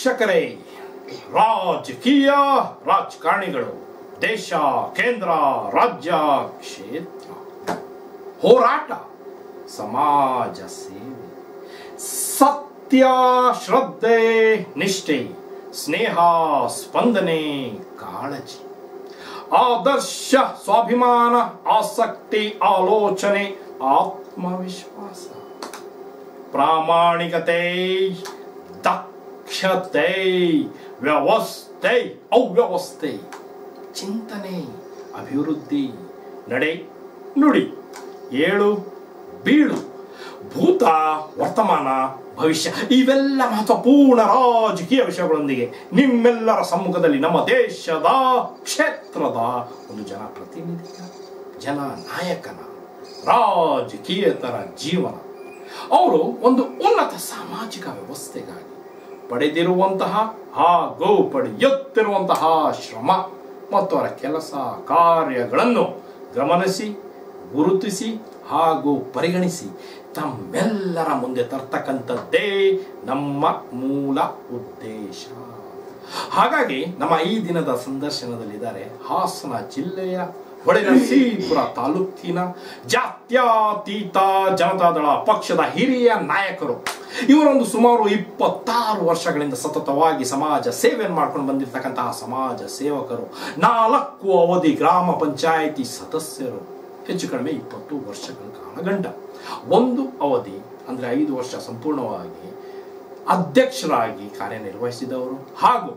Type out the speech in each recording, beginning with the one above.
ವೀಕ್ಷಕರೇ ರಾಜಕೀಯ ರಾಜಕಾರಣಿಗಳು ದೇಶ ಕೇಂದ್ರ ರಾಜ್ಯ ಕ್ಷೇತ್ರ ಹೋರಾಟ ಸಮಾಜ ಸೇವೆ ಸತ್ಯ ಶ್ರದ್ಧೆ ನಿಷ್ಠೆ ಸ್ನೇಹ ಸ್ಪಂದನೆ ಕಾಳಜಿ ಆದರ್ಶ ಸ್ವಾಭಿಮಾನ ಆಸಕ್ತಿ ಆಲೋಚನೆ ಆತ್ಮವಿಶ್ವಾಸ ಪ್ರಾಮಾಣಿಕತೆ ದಕ್ಷತೆ ವ್ಯವಸ್ಥೆ ಅವ್ಯವಸ್ಥೆ ಚಿಂತನೆ ಅಭಿವೃದ್ಧಿ ನಡೆ ನುಡಿ ಏಳು ಬೀಳು ಭೂತ ವರ್ತಮಾನ ಭವಿಷ್ಯ ಇವೆಲ್ಲ ಮಹತ್ವಪೂರ್ಣ ರಾಜಕೀಯ ವಿಷಯಗಳೊಂದಿಗೆ ನಿಮ್ಮೆಲ್ಲರ ಸಮ್ಮುಖದಲ್ಲಿ ನಮ್ಮ ದೇಶದ ಕ್ಷೇತ್ರದ ಒಂದು ಜನಪ್ರತಿನಿಧಿಯ ಜನ ನಾಯಕನ ರಾಜಕೀಯತರ ಜೀವನ ಅವರು ಒಂದು ಉನ್ನತ ಸಾಮಾಜಿಕ ವ್ಯವಸ್ಥೆಗಾಗಿ ಪಡೆದಿರುವಂತಹ ಹಾಗೂ ಪಡೆಯುತ್ತಿರುವಂತಹ ಶ್ರಮ ಮತ್ತು ಅವರ ಕೆಲಸ ಕಾರ್ಯಗಳನ್ನು ಗಮನಿಸಿ ಗುರುತಿಸಿ ಹಾಗೂ ಪರಿಗಣಿಸಿ ತಮ್ಮೆಲ್ಲರ ಮುಂದೆ ತರ್ತಕ್ಕಂಥದ್ದೇ ನಮ್ಮ ಮೂಲ ಉದ್ದೇಶ ಹಾಗಾಗಿ ನಮ್ಮ ಈ ದಿನದ ಸಂದರ್ಶನದಲ್ಲಿದ್ದಾರೆ ಹಾಸನ ಜಿಲ್ಲೆಯ ಹೊಳೆನರಸೀಪುರ ತಾಲೂಕಿನ ಜಾತ್ಯತೀತ ಜನತಾದಳ ಪಕ್ಷದ ಹಿರಿಯ ನಾಯಕರು ಇವರೊಂದು ಸುಮಾರು ಇಪ್ಪತ್ತಾರು ವರ್ಷಗಳಿಂದ ಸತತವಾಗಿ ಸಮಾಜ ಸೇವೆಯನ್ನು ಮಾಡ್ಕೊಂಡು ಬಂದಿರತಕ್ಕಂತಹ ಸಮಾಜ ಸೇವಕರು ನಾಲ್ಕು ಅವಧಿ ಗ್ರಾಮ ಪಂಚಾಯಿತಿ ಸದಸ್ಯರು ಹೆಚ್ಚು ಕಡಿಮೆ ಇಪ್ಪತ್ತು ವರ್ಷಗಳ ಕಾಲಗಂಟ ಒಂದು ಅವಧಿ ಅಂದ್ರೆ ಐದು ವರ್ಷ ಸಂಪೂರ್ಣವಾಗಿ ಅಧ್ಯಕ್ಷರಾಗಿ ಕಾರ್ಯನಿರ್ವಹಿಸಿದವರು ಹಾಗೂ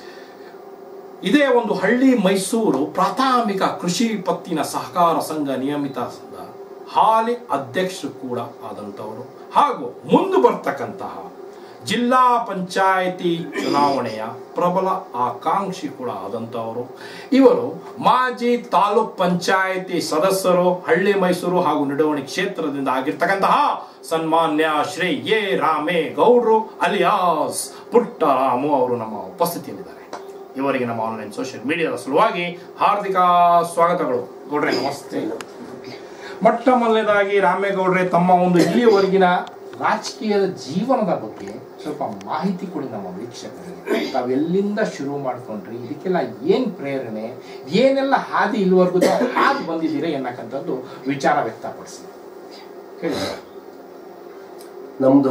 ಇದೇ ಒಂದು ಹಳ್ಳಿ ಮೈಸೂರು ಪ್ರಾಥಮಿಕ ಕೃಷಿ ಪತ್ತಿನ ಸಹಕಾರ ಸಂಘ ನಿಯಮಿತ ಸಂಘ ಹಾಲಿ ಅಧ್ಯಕ್ಷರು ಕೂಡ ಆದಂಥವರು ಹಾಗೂ ಮುಂದೆ ಬರ್ತಕ್ಕಂತಹ ಜಿಲ್ಲಾ ಪಂಚಾಯಿತಿ ಚುನಾವಣೆಯ ಪ್ರಬಲ ಆಕಾಂಕ್ಷಿ ಕೂಡ ಆದಂಥವರು ಇವರು ಮಾಜಿ ತಾಲೂಕ್ ಪಂಚಾಯಿತಿ ಸದಸ್ಯರು ಹಳ್ಳಿ ಮೈಸೂರು ಹಾಗೂ ನಿಡವಣಿ ಕ್ಷೇತ್ರದಿಂದ ಆಗಿರ್ತಕ್ಕಂತಹ ಸನ್ಮಾನ್ಯ ಶ್ರೀ ಎ ರಾಮೇಗೌಡರು ಅಲಿಯಾಸ್ ಪುಟ್ಟರಾಮು ಅವರು ನಮ್ಮ ಉಪಸ್ಥಿತಿಯಲ್ಲಿದ್ದಾರೆ ಇವರಿಗೆ ನಮ್ಮ ಆನ್ಲೈನ್ ಸೋಷಿಯಲ್ ಮೀಡಿಯಾದ ಸಲುವಾಗಿ ಹಾರ್ದಿಕ ಸ್ವಾಗತಗಳು ಗೌಡ್ರೆ ನಮಸ್ತೆ ಮೊಟ್ಟ ಮೊದಲನೇದಾಗಿ ರಾಮೇಗೌಡ್ರೆ ತಮ್ಮ ಒಂದು ಇಲ್ಲಿಯವರೆಗಿನ ರಾಜಕೀಯದ ಜೀವನದ ಬಗ್ಗೆ ಸ್ವಲ್ಪ ಮಾಹಿತಿ ಕೊಡಿ ನಮ್ಮ ವೀಕ್ಷಕರಿಗೆ ತಾವು ಎಲ್ಲಿಂದ ಶುರು ಮಾಡ್ಕೊಂಡ್ರಿ ಇದಕ್ಕೆಲ್ಲ ಏನ್ ಪ್ರೇರಣೆ ಏನೆಲ್ಲ ಹಾದಿ ಇಲ್ಲಿವರೆಗೂ ತಾವು ಹಾದಿ ಬಂದಿದ್ದೀರಾ ಎನ್ನಕ್ಕಂಥದ್ದು ವಿಚಾರ ವ್ಯಕ್ತಪಡಿಸಿ ಹೇಳಿ ಸರ್. ನಮ್ಮದು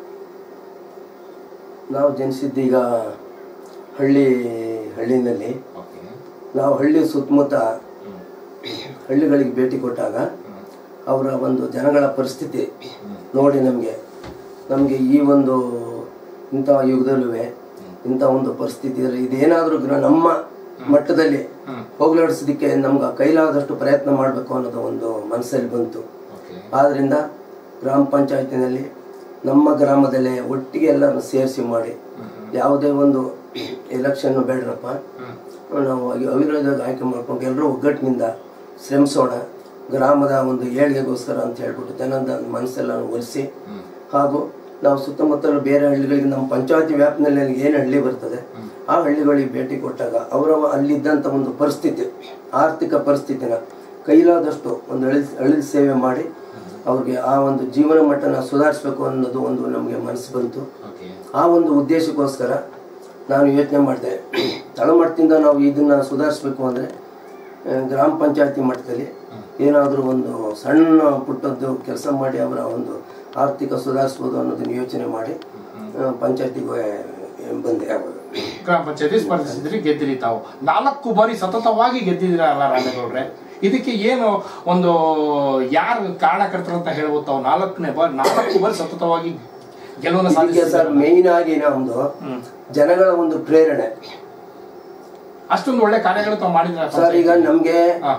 ನಾವು ಜನಿಸಿದ್ದೀಗ ಹಳ್ಳಿ ಹಳ್ಳಿನಲ್ಲಿ ಓಕೆ ನಾವು ಹಳ್ಳಿ ಸುತ್ತಮುತ್ತ ಹ್ಮ್. ಹಳ್ಳಿಗಳಿಗೆ ಭೇಟಿ ಕೊಟ್ಟಾಗ ಹ್ಮ್. ಅವರ ಒಂದು ಜನಗಳ ಪರಿಸ್ಥಿತಿ ಹ್ಮ್. ನೋಡಿ ನಮಗೆ ನಮಗೆ ಈ ಒಂದು ಇಂಥ ಯುಗದಲ್ಲೂ ಇಂಥ ಒಂದು ಪರಿಸ್ಥಿತಿ ಇದ್ರೆ ಇದೇನಾದರೂ ಗ್ರ ನಮ್ಮ ಮಟ್ಟದಲ್ಲಿ ಹ್ಮ್. ಹೋಗ್ಲಾಡಿಸೋದಕ್ಕೆ ನಮ್ಗೆ ಕೈಲಾದಷ್ಟು ಪ್ರಯತ್ನ ಮಾಡಬೇಕು ಅನ್ನೋದು ಒಂದು ಮನಸ್ಸಲ್ಲಿ ಬಂತು ಓಕೆ ಆದ್ದರಿಂದ ಗ್ರಾಮ ಪಂಚಾಯತಿನಲ್ಲಿ ನಮ್ಮ ಗ್ರಾಮದಲ್ಲೇ ಒಟ್ಟಿಗೆ ಎಲ್ಲರನ್ನು ಸೇರಿಸಿ ಮಾಡಿ ಯಾವುದೇ ಒಂದು ಎಲೆಕ್ಷನ್ ಬೇಡ್ರಪ್ಪ ಹ್ಮ್. ನಾವು ಅವಿರೋಧವಾಗಿ ಆಯ್ಕೆ ಮಾಡ್ಕೊಂಡು ಎಲ್ಲರೂ ಒಗ್ಗಟ್ಟಿನಿಂದ ಶ್ರಮಿಸೋಣ ಗ್ರಾಮದ ಒಂದು ಏಳಿಗೆಗೋಸ್ಕರ ಅಂತ ಹೇಳ್ಬಿಟ್ಟು ಜನದ ಮನಸ್ಸೆಲ್ಲ ಒಲಿಸಿ ಹ್ಮ್. ಹಾಗೂ ನಾವು ಸುತ್ತಮುತ್ತಲು ಬೇರೆ ಹಳ್ಳಿಗಳಿಗೆ ನಮ್ಮ ಪಂಚಾಯತಿ ವ್ಯಾಪ್ತಿನಲ್ಲಿ ಏನು ಹಳ್ಳಿ ಬರ್ತದೆ ಆ ಹಳ್ಳಿಗಳಿಗೆ ಭೇಟಿ ಕೊಟ್ಟಾಗ ಅವರ ಅಲ್ಲಿದ್ದಂಥ ಒಂದು ಪರಿಸ್ಥಿತಿ ಆರ್ಥಿಕ ಪರಿಸ್ಥಿತಿನ ಕೈಲಾದಷ್ಟು ಒಂದು ಅಳಿ ಅಳಿಲ್ ಸೇವೆ ಮಾಡಿ ಅವ್ರಿಗೆ ಆ ಒಂದು ಜೀವನ ಮಟ್ಟನ ಸುಧಾರಿಸ್ಬೇಕು ಅನ್ನೋದು ಒಂದು ನಮಗೆ ಮನಸ್ಸು ಬಂತು ಓಕೆ ಆ ಒಂದು ಉದ್ದೇಶಕ್ಕೋಸ್ಕರ ನಾನು ಯೋಚನೆ ಮಾಡಿದೆ ತಳಮಟ್ಟದಿಂದ ನಾವು ಇದನ್ನ ಸುಧಾರಿಸ್ಬೇಕು ಅಂದರೆ ಗ್ರಾಮ ಪಂಚಾಯತಿ ಮಟ್ಟದಲ್ಲಿ ಏನಾದರೂ ಒಂದು ಸಣ್ಣ ಪುಟ್ಟದ್ದು ಕೆಲಸ ಮಾಡಿ ಅವರ ಒಂದು ಆರ್ಥಿಕ ಸುಧಾರಿಸ್ಬೋದು ಅನ್ನೋದನ್ನ ಯೋಚನೆ ಮಾಡಿ ಪಂಚಾಯತಿಗೆ ಬಂದೆ ಅವಾಗ ಗ್ರಾಮ ಪಂಚಾಯತಿ ಸ್ಪರ್ಧಿಸಿದ್ರಿ ಗೆದ್ದಿರಿ ತಾವು ನಾಲ್ಕು ಬಾರಿ ಸತತವಾಗಿ ಗೆದ್ದಿದ್ದೀರಲ್ಲ ರಾಮೇಗೌಡ್ರೆ ಇದಕ್ಕೆ ಏನು ಒಂದು ಯಾರು ಕಾರಣಕರ್ತರು ಅಂತ ಹೇಳ್ಬೋದು ತಾವು ನಾಲ್ಕನೇ ಬಾರಿ ನಾಲ್ಕು ಬಾರಿ ಸತತವಾಗಿ ಗೆಲುವನ್ನು ಇದಕ್ಕೆ ಸರ್ ಸಾಧಿಸಿದ್ದೀರಲ್ಲ. ಮೇಯ್ನ್ ಆಗಿ ನಮ್ದು ಹ್ಮ್. ಜನಗಳ ಒಂದು ಪ್ರೇರಣೆ ಅಷ್ಟೊಂದು ಒಳ್ಳೆ ಕಾರ್ಯಗಳು ತಾವು ಮಾಡಿದ್ರ ಸರ್ ಈಗ ನಮ್ಗೆ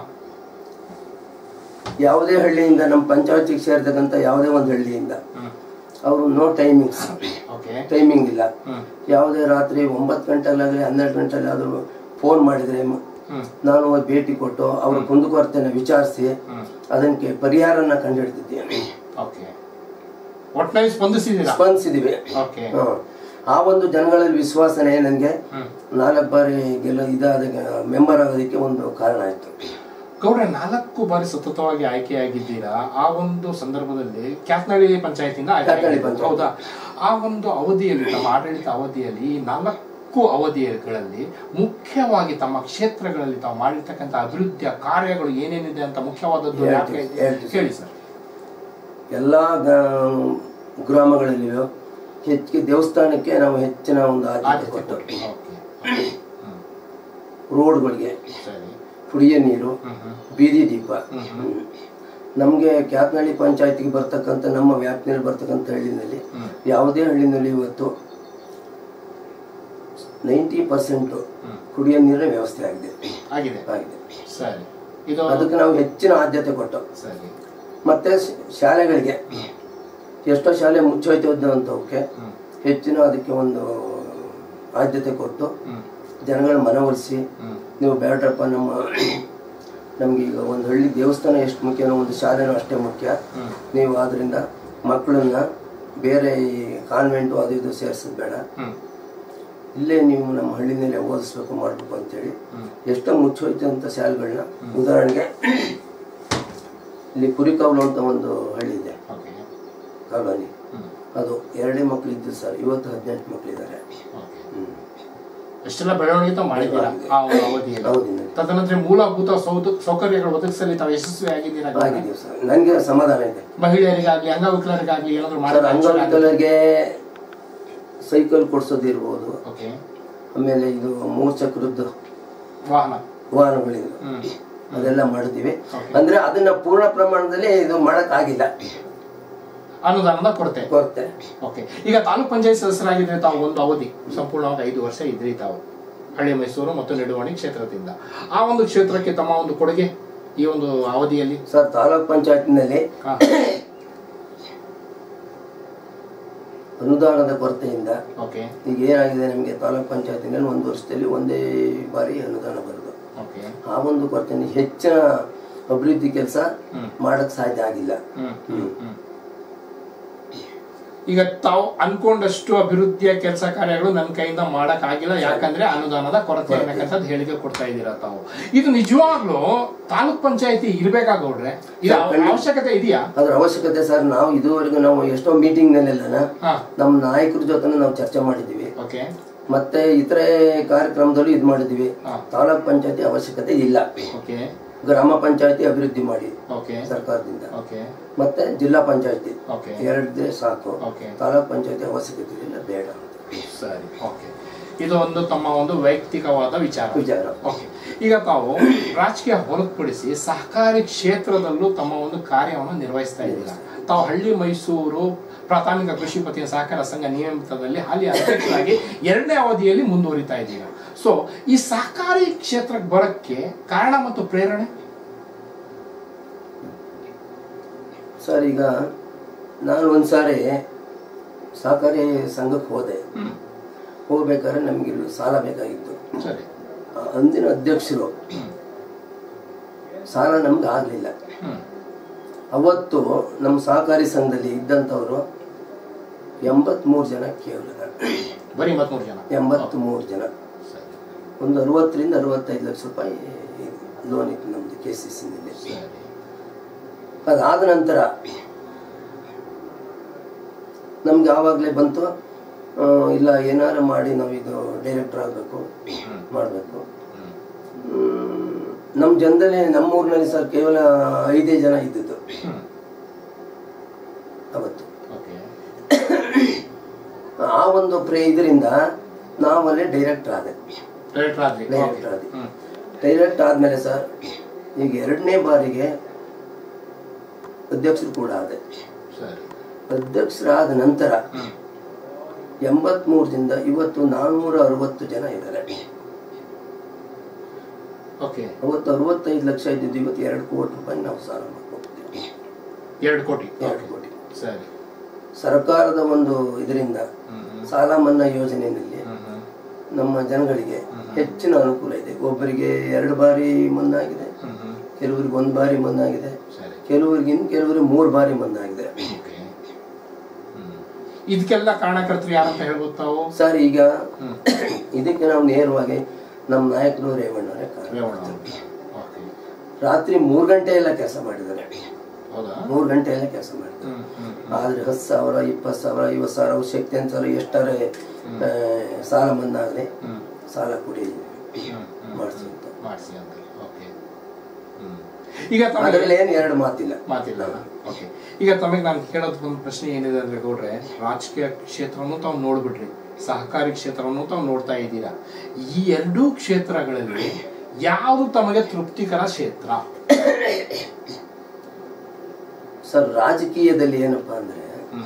ಯಾವುದೇ ಹಳ್ಳಿಯಿಂದ ನಮ್ಮ ಪಂಚಾಯತಿಗೆ ಸೇರ್ತಕ್ಕಂಥ ಯಾವುದೇ ಒಂದು ಹಳ್ಳಿಯಿಂದ ಅವರು ನೋ ಟೈಮಿಂಗ್ಸ್ ಓಕೆ ಟೈಮಿಂಗ್ ಇಲ್ಲ ಹ್ಮ್ ಯಾವುದೇ ರಾತ್ರಿ ಒಂಬತ್ತು ಗಂಟೆಲಾಗಲಿ ಹನ್ನೆರಡು ಗಂಟೆಲಾದರೂ ಫೋನ್ ಮಾಡಿದರೆ ಮ- ಹ್ಮ್ ನಾನು ಹೋಗಿ ಭೇಟಿ ಕೊಟ್ಟು ಅವ್ರ ಕುಂದುಕೊರತೆನ ವಿಚಾರಿಸಿ ಹ್ಮ್ ಅದಕ್ಕೆ ಪರಿಹಾರನ ಕಂಡುಹಿಡ್ತಿದ್ದೀನಿ ಓಕೆ ಒಟ್ಟಿನಲ್ಲಿ ಸ್ಪಂದಿಸಿದ್ದೀರಾ ಸ್ಪಂದಿಸಿದೀವಿ ಓಕೆ ಹ್ಮ್. ಆ ಒಂದು ಜನಗಳಲ್ಲಿ ವಿಶ್ವಾಸನೆ ನನಗೆ ಹ್ಮ್ ನಾಲ್ಕು ಬಾರಿ ಗೆಲ್ಲ ಇದಾದ ಮೆಂಬರ್ ಆಗೋದಕ್ಕೆ ಒಂದು ಕಾರಣ ಆಯ್ತು ಗೌಡ್ರೆ ನಾಲ್ಕು ಬಾರಿ ಸತತವಾಗಿ ಆಯ್ಕೆಯಾಗಿದ್ದೀರಾ ಆ ಒಂದು ಸಂದರ್ಭದಲ್ಲಿ ಕ್ಯಾತ್ನಳ್ಳಿ ಪಂಚಾಯತಿಂದ ಆಯ್ಕೆ ಕ್ಯಾತ್ನಳ್ಳಿ ಆಗಿದ್ದು. ಹೌದಾ ಆ ಒಂದು ಅವಧಿಯಲ್ಲಿ ತಮ್ಮ ಆಡಳಿತ ಅವಧಿಯಲ್ಲಿ ಈ ನಾಲ್ಕು ಅವಧಿಗಳಲ್ಲಿ ಮುಖ್ಯವಾಗಿ ತಮ್ಮ ಕ್ಷೇತ್ರಗಳಲ್ಲಿ ತಾವು ಮಾಡಿರ್ತಕ್ಕಂಥ ಅಭಿವೃದ್ಧಿಯ ಕಾರ್ಯಗಳು ಏನೇನಿದೆ ಅಂತ ಮುಖ್ಯವಾದದ್ದು ಯಾಕೆ ಹೇಳ್ತೀನಿ, ಹೇಳ್ತೀನಿ. ಹೇಳಿ ಸರ್ ಎಲ್ಲ ಗ್ರಾಮಗಳಲ್ಲಿಯೂ ಹೆಚ್ಚಿಗೆ ದೇವಸ್ಥಾನಕ್ಕೆ ನಾವು ಹೆಚ್ಚಿನ ಒಂದು ಆದ್ಯತೆ ಆದ್ಯತೆ ಕೊಟ್ಟು ಕೊಟ್ಟು. ಓಕೆ ಹ್ಮ್. ರೋಡ್ಗಳಿಗೆ ಸರಿ ಕುಡಿಯೋ ನೀರು ಹ್ಮ್ ಹ್ಮ್ ಬೀದಿ ದೀಪ ಹ್ಮ್ ನಮಗೆ ಕ್ಯಾತ್ನಳ್ಳಿ ಪಂಚಾಯತಿಗೆ ಬರ್ತಕ್ಕಂಥ ನಮ್ಮ ವ್ಯಾಪ್ತಿಯಲ್ಲಿ ಬರ್ತಕ್ಕಂಥ ಹಳ್ಳಿನಲ್ಲಿ ಹ್ಮ್. ಯಾವುದೇ ಹಳ್ಳಿನಲ್ಲಿ ಇವತ್ತು ನೈಂಟಿ ಪರ್ಸೆಂಟು ಹ್ಮ್. ಕುಡಿಯೋ ನೀರಿನ ವ್ಯವಸ್ಥೆ ಆಗಿದೆ ಆಗಿದೆ ಆಗಿದೆ ಸರಿ ಇದು ಅದಕ್ಕೆ ನಾವು ಹೆಚ್ಚಿನ ಆದ್ಯತೆ ಕೊಟ್ಟು ಸರಿ ಮತ್ತೆ ಶ- ಶಾಲೆಗಳಿಗೆ ಹ್ಮ್. ಎಷ್ಟೋ ಶಾಲೆ ಮುಚ್ಚೋಯ್ತು ಅಂತವಕ್ಕೆ ಹ್ಮ್. ಹೆಚ್ಚಿನ ಅದಕ್ಕೆ ಒಂದು ಆದ್ಯತೆ ಕೊಟ್ಟು ಹ್ಮ್. ಜನಗಳ ಮನವೊಲಿಸಿ ಹ್ಮ್. ನೀವು ಬೇಡ್ರಪ್ಪ ನಮ್ಮ ನಮ್ಗೆ ಈಗ ಒಂದು ಹಳ್ಳಿ ದೇವಸ್ಥಾನ ಎಷ್ಟು ಮುಖ್ಯನೋ ಒಂದು ಶಾಲೆನೂ ಅಷ್ಟೇ ಮುಖ್ಯ ಹ್ಮ್. ನೀವು ಆದ್ರಿಂದ ಮಕ್ಕಳನ್ನ ಬೇರೆ ಈ ಕಾನ್ವೆಂಟು ಅದು ಇದು ಸೇರಿಸೋದು ಬೇಡ ಹ್ಮ್. ಇಲ್ಲೇ ನೀವು ನಮ್ಮ ಹಳ್ಳಿನಲ್ಲೇ ಓದಿಸ್ಬೇಕು ಮಾಡಬೇಕು ಅಂತೇಳಿ ಹ್ಮ್. ಎಷ್ಟೋ ಮುಚ್ಚೋಯ್ತು ಅಂತ ಶಾಲೆಗಳನ್ನ ಉದಾಹರಣೆಗೆ ಇಲ್ಲಿ ಕುರಿಕಾವಲು ಅಂತ ಒಂದು ಹಳ್ಳಿ ಇದೆ ಓಕೆ ಕಾಲೋನಿ ಹ್ಮ್. ಅದು ಎರಡೇ ಮಕ್ಕಳು ಇದ್ದು ಸರ್ ಇವತ್ತು ಹದಿನೆಂಟು ಮಕ್ಕಳಿದ್ದಾರೆ ಓಕೆ ಹ್ಮ್. ಎಷ್ಟೆಲ್ಲ ಬೆಳವಣಿಗೆ ತಾವು ಮಾಡಿದ್ದೀರಾ ಆ ಒಂದು ಅವಧಿಯಲ್ಲಿ ಹೌದಿನ ತದನಂತರ ಮೂಲಭೂತ ಸೌದ ಸೌಕರ್ಯಗಳು ಒದಗಿಸಲಿ ತಾವು ಯಶಸ್ವಿ ಆಗಿದ್ದೀರಾ ಆಗಿದ್ದೀವಿ ಸರ್ ನನಗೆ ಸಮಾಧಾನ ಇದೆ ಮಹಿಳೆಯರಿಗಾಗ್ಲಿ ಅಂಗವಿಕಲರಿಗಾಗ್ಲಿ ಏನಾದ್ರು ಸರ್ ಮಾಡಿದ್ರೆ ಅಂಗವಿಕಲರಿಗೆ ಸೈಕಲ್ ಕೊಡ್ಸೋದಿರ್ಬೋದು ಓಕೆ ಆಮೇಲೆ ಇದು ಮೂರು ಚಕ್ರದ್ದು ವಾಹನ ವಾಹನಗಳಿದು ಹ್ಮ್ ಅದೆಲ್ಲ ಮಾಡಿದ್ದೀವಿ Okay. ಅಂದ್ರೆ ಅದನ್ನ ಪೂರ್ಣ ಪ್ರಮಾಣದಲ್ಲಿ ಇದು ಮಾಡಕ್ ಆಗಿಲ್ಲ ಅನುದಾನದ ಕೊರತೆ ಕೊರತೆ ಓಕೆ ಈಗ ತಾಲೂಕ್ ಪಂಚಾಯತ್ ಸದಸ್ಯರಾಗಿದ್ರೆ ತಾವು ಒಂದು ಅವಧಿ ಸಂಪೂರ್ಣವಾಗಿ ಐದು ವರ್ಷ ಇದ್ರಿ ತಾವು ಹಳ್ಳಿ ಮೈಸೂರು ಮತ್ತು ನಿಡುವಣಿ ಕ್ಷೇತ್ರದಿಂದ ಆ ಒಂದು ಕ್ಷೇತ್ರಕ್ಕೆ ತಮ್ಮ ಒಂದು ಕೊಡುಗೆ ಈ ಒಂದು ಅವಧಿಯಲ್ಲಿ ಸರ್ ತಾಲೂಕ್ ಪಂಚಾಯತ್ನಲ್ಲಿ ಹಾ, ಅನುದಾನದ ಕೊರತೆಯಿಂದ ಓಕೆ ಈಗ ಏನಾಗಿದೆ ನಮಗೆ ತಾಲೂಕ್ ಪಂಚಾಯತಿನಲ್ಲಿ ಒಂದು ವರ್ಷದಲ್ಲಿ ಒಂದೇ ಬಾರಿ ಅನುದಾನ ಬರೋದು ಓಕೆ ಆ ಒಂದು ಕೊರತೆಯಿಂದ ಹೆಚ್ಚಿನ ಅಭಿವೃದ್ಧಿ ಕೆಲಸ ಹ್ಮ್. ಮಾಡಕ್ ಸಾಧ್ಯ ಆಗಿಲ್ಲ ಹ್ಮ್, ಹ್ಮ್, ಹ್ಮ್. ಈಗ ತಾವು ಅನ್ಕೊಂಡಷ್ಟು ಅಭಿವೃದ್ಧಿಯ ಕೆಲಸ ಕಾರ್ಯಗಳು ನನ್ನ ಕೈಯಿಂದ ಮಾಡಕ್ ಆಗಿಲ್ಲ ಯಾಕಂದ್ರೆ ಅನುದಾನದ ಕೊರತೆ ಅನ್ನಕ್ಕಂಥದ್ದು ಹೇಳಿಕೆ ಕೊಡ್ತಾ ಇದ್ದೀರಾ ತಾವು ಇದು ನಿಜವಾಗ್ಲೂ ತಾಲೂಕ್ ಪಂಚಾಯತಿ ಇರ್ಬೇಕಾಗೌಡ್ರೆ ಇದು ಅವಶ್ಯಕತೆ ಇದೆಯಾ ಅದ್ರ ಅವಶ್ಯಕತೆ ಸರ್ ನಾವು ಇದುವರೆಗೂ ನಾವು ಎಷ್ಟೋ ಮೀಟಿಂಗ್ ನಲ್ಲೆಲ್ಲ ಹಾ ನಮ್ಮ ನಾಯಕರ ಜೊತೆ ನಾವು ಚರ್ಚೆ ಮಾಡಿದ್ದೀವಿ ಓಕೆ ಮತ್ತೆ ಇತರೆ ಕಾರ್ಯಕ್ರಮದಲ್ಲೂ ಇದು ಮಾಡಿದ್ದೀವಿ ಹಾ. ತಾಲೂಕ್ ಪಂಚಾಯತಿ ಅವಶ್ಯಕತೆ ಇಲ್ಲ ಓಕೆ ಗ್ರಾಮ ಪಂಚಾಯತಿ ಅಭಿವೃದ್ಧಿ ಮಾಡಿ ಓಕೆ ಸರ್ಕಾರದಿಂದ ಓಕೆ ಮತ್ತೆ ಜಿಲ್ಲಾ ಪಂಚಾಯತಿ ಓಕೆ ಎರಡೇ ಸಾಕು ಓಕೆ ತಾಲೂಕ್ ಪಂಚಾಯತಿ ಅವಶ್ಯಕತೆ ಇಲ್ಲ ಬೇಡ ಸರಿ ಓಕೆ ಇದು ಒಂದು ತಮ್ಮ ಒಂದು ವೈಯಕ್ತಿಕವಾದ ವಿಚಾರ ವಿಚಾರ ಓಕೆ ಈಗ ತಾವು ರಾಜಕೀಯ ಹೊರತುಪಡಿಸಿ ಸಹಕಾರಿ ಕ್ಷೇತ್ರದಲ್ಲೂ ತಮ್ಮ ಒಂದು ಕಾರ್ಯವನ್ನು ನಿರ್ವಹಿಸ್ತಾ ಇದ್ದೀರಾ ತಾವು ಹಳ್ಳಿ ಮೈಸೂರು ಪ್ರಾಥಮಿಕ ಕೃಷಿ ಪತ್ತಿನ ಸಹಕಾರ ಸಂಘ ನಿಯಮಿತದಲ್ಲಿ ಹಾಲಿ ಅಧ್ಯಕ್ಷರಾಗಿ ಎರಡನೇ ಅವಧಿಯಲ್ಲಿ ಮುಂದುವರಿತಾ ಇದ್ದೀರಾ ಸೊ ಈ ಸಹಕಾರಿ ಕ್ಷೇತ್ರಕ್ಕೆ ಬರಕ್ಕೆ ಕಾರಣ ಮತ್ತು ಪ್ರೇರಣೆ ಸರ್ ಈಗ ನಾನು ಒಂದ್ಸಾರಿ ಸಹಕಾರಿ ಸಂಘಕ್ಕೆ ಹೋದೆ ಹ್ಮ್ ಹೋಗ್ಬೇಕಾದ್ರೆ ನಮ್ಗೆ ಇಲ್ಲಿ ಸಾಲ ಬೇಕಾಗಿತ್ತು ಸರಿ ಆ ಅಂದಿನ ಅಧ್ಯಕ್ಷರು ಹ್ಮ್ ಸಾಲ ನಮ್ಗೆ ಆಗಲಿಲ್ಲ ಹ್ಮ್ ಅವತ್ತು ನಮ್ಮ ಸಹಕಾರಿ ಸಂಘದಲ್ಲಿ ಇದ್ದಂಥವ್ರು ಎಂಬತ್ಮೂರು ಜನ ಕೇವಲ ಬರೀ ಮತ್ಮೂರು ಜನ ಎಂಬತ್ಮೂರು ಜನ ಸರಿ ಒಂದು ಅರವತ್ತರಿಂದ ಅರವತ್ತೈದು ಲಕ್ಷ ರೂಪಾಯಿ ಲೋನ್ ಇತ್ತು ನಮ್ಮದು ಕೆ ಸಿ ಸಿನಲ್ಲಿ ಸರಿ ಅದಾದ ನಂತರ ನಮ್ಗೆ ಆವಾಗಲೇ ಬಂತು ಆ, ಇಲ್ಲ ಏನಾರು ಮಾಡಿ ನಾವು ಇದು ಡೈರೆಕ್ಟರ್ ಆಗಬೇಕು ಹ್ಮ್ ಮಾಡಬೇಕು ಹ್ಮ್ ನಮ್ಮ ಜನದಲ್ಲಿ ನಮ್ಮೂರಿನಲ್ಲಿ ಸರ್ ಕೇವಲ ಐದೇ ಜನ ಇದ್ದಿದ್ದು ಹ್ಮ್ ಅವತ್ತು ಓಕೆ ಆ ಒಂದು ಪ್ರೇ ಇದರಿಂದ ನಾವಲ್ಲೇ ಡೈರೆಕ್ಟರ್ ಆದೆ ಡೈರೆಕ್ಟರ್ ಆದ್ರಿ ಡೈರೆಕ್ಟರ್ ಆದೆ ಹ್ಮ್ ಡೈರೆಕ್ಟ್ ಆದಮೇಲೆ ಸರ್ ಈಗ ಎರಡನೇ ಬಾರಿಗೆ ಅಧ್ಯಕ್ಷರು ಕೂಡ ಆದೆ ಸರಿ ಅಧ್ಯಕ್ಷರಾದ ನಂತರ ಹ್ಮ್ ಎಂಬತ್ಮೂರರಿಂದ ಇವತ್ತು ನಾನ್ನೂರ ಅರವತ್ತು ಜನ ಇದ್ದಾರೆ ಓಕೆ ಅವತ್ತು ಅರವತ್ತೈದು ಲಕ್ಷ ಇದ್ದಿದ್ದು ಇವತ್ತು ಎರಡು ಕೋಟಿ ರೂಪಾಯಿ ನಾವು ಸಾಲ ಮಾಡ್ಕೊಡ್ತೀವಿ ಎರಡು ಕೋಟಿ ಎರಡು ಕೋಟಿ ಸರಿ ಸರ್ಕಾರದ ಒಂದು ಇದರಿಂದ ಹ್ಮ್ ಹ್ಮ್ ಸಾಲ ಮನ್ನಾ ಯೋಜನೆಯಲ್ಲಿ ಹ್ಮ್ ಹ್ಮ್ ನಮ್ಮ ಜನಗಳಿಗೆ ಹೆಚ್ಚಿನ ಅನುಕೂಲ ಇದೆ ಒಬ್ಬರಿಗೆ ಎರಡು ಬಾರಿ ಮನ್ನಾಗಿದೆ ಹ್ಮ್ ಹ್ಮ್ ಕೆಲವರಿಗೆ ಒಂದು ಬಾರಿ ಮನ್ನಾಗಿದೆ ಸರಿ ಕೆಲವರಿಗೆ ಇನ್ನು ಕೆಲವರಿಗೆ ಮೂರು ಬಾರಿ ಮನ್ನಾಗಿದೆ ಓಕೆ ಹ್ಮ್ ಇದಕ್ಕೆಲ್ಲ ಕಾರಣಕರ್ತರು ಯಾರಂತ ಹೇಳ್ಬೋದು ತಾವು ಸರ್ ಈಗ ಹ್ಮ್ ಇದಕ್ಕೆ ನಾವು ನೇರವಾಗಿ ನಮ್ಮ ನಾಯಕರು ರೇವಣ್ಣವರೇ ಕಾರಣ ರೇವಣ್ಣ ಓಕೆ ರಾತ್ರಿ ಮೂರು ಗಂಟೆ ಎಲ್ಲ ಕೆಲಸ ಮಾಡಿದ್ದಾರೆ ಹೌದಾ ಮೂರು ಗಂಟೆ ಎಲ್ಲ ಕೆಲಸ ಮಾಡಿದ್ದಾರೆ ಹ್ಮ್ ಹ್ಮ್ ಆದ್ರೆ ಹತ್ತು ಸಾವಿರ ಇಪ್ಪತ್ತು ಸಾವಿರ ಐವತ್ತು ಸಾವಿರ ಅವ್ರ ಶಕ್ತಿ ಅನ್ಸಾರ ಎಷ್ಟಾರೆ ಆ, ಸಾಲ ಮನ್ನಾ ಆಗಲಿ ಹ್ಮ್ ಸಾಲ ಕೊಡಿ ಹ್ಮ್ ಹ್ಮ್ ಮಾಡಿಸಿ ಅಂತ ಮಾಡಿಸಿ ಅಂತ ಓಕೆ ಹ್ಮ್ ಈಗ ತಮಗೆ ಅದ್ರಲ್ಲಿ ಏನು ಎರಡು ಮಾತಿಲ್ಲ ಮಾತಿಲ್ಲ ಓಕೆ ಈಗ ತಮಗೆ ನಾನು ಕೇಳೋದು ಒಂದು ಪ್ರಶ್ನೆ ಏನಿದೆ ಅಂದ್ರೆ ಗೌಡ್ರೆ ರಾಜಕೀಯ ಕ್ಷೇತ್ರವನ್ನು ತಾವು ನೋಡ್ಬಿಟ್ರಿ ಸಹಕಾರಿ ಕ್ಷೇತ್ರವನ್ನು ತಾವು ನೋಡ್ತಾ ಇದ್ದೀರಾ ಈ ಎರಡೂ ಕ್ಷೇತ್ರಗಳಲ್ಲಿ ಯಾವುದು ತಮಗೆ ತೃಪ್ತಿಕರ ಕ್ಷೇತ್ರ ಸರ್ ರಾಜಕೀಯದಲ್ಲಿ ಏನಪ್ಪಾ ಅಂದ್ರೆ ಹ್ಮ್